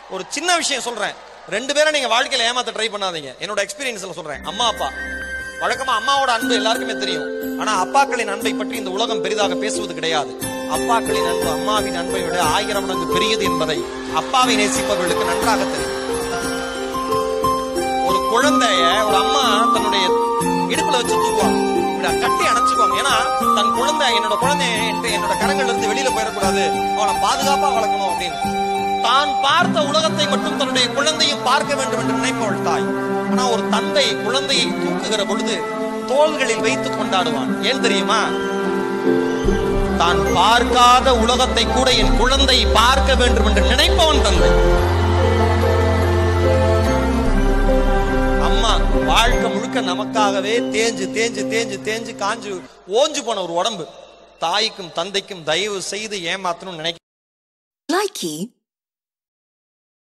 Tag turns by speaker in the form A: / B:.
A: ஒரு சின்ன விஷயம் சொல்றேன் ரெண்டு பேரும் நீங்க வாழ்க்கையில ஏமாத்த ட்ரை பண்ணாதீங்க என்னோட எக்ஸ்பீரியன்ஸ்ல சொல்றேன் அம்மா அப்பா வழக்கமா அம்மாவோட அன்பு எல்லாருக்குமே தெரியும் ஆனா அப்பாக்களின் அன்பை பற்றி இந்த உலகம் பெரிதாக பேசுவது கிடையாது அப்பாக்களின் அன்பு அம்மாவின் அன்பை விட ஆயிரம் மடங்கு பெரியது என்பதை அப்பாவை நேசிப்பவர்களுக்கு நன்றாக தெரியும் ஒரு குழந்தைய ஒரு அம்மா தன்னுடைய இடுப்புல வச்சு தூக்குவாங்க இப்படி கட்டி அணைச்சுக்குவாங்க ஏன்னா தன் குழந்தை என்னோட குழந்தை என்கிட்ட- என்னோட கரங்கள்ல இருந்து வெளியில போயிடக்கூடாது அவனை பாதுகாப்பா வளர்க்கணும் அப்படின்னு தான் பார்த்த உலகத்தை மட்டும் தன்னுடைய குழந்தையும் பார்க்க வேண்டும் என்று நினைப்பவள் தாய் ஆனா ஒரு தந்தை குழந்தையை தூக்குகிற பொழுது தோள்களில் வைத்து கொண்டாடுவான் ஏன் தெரியுமா தான் பார்க்காத உலகத்தை கூட என் குழந்தை பார்க்க வேண்டும் என்று நினைப்பவன் தந்தை அம்மா வாழ்க்கை முழுக்க நமக்காகவே தேஞ்சு தேஞ்சு தேஞ்சு தேஞ்சு காஞ்சு ஓஞ்சு போன ஒரு உடம்பு தாய்க்கும் தந்தைக்கும் தயவு செய்து ஏமாத்தணும்னு நினைக்க
B: Likey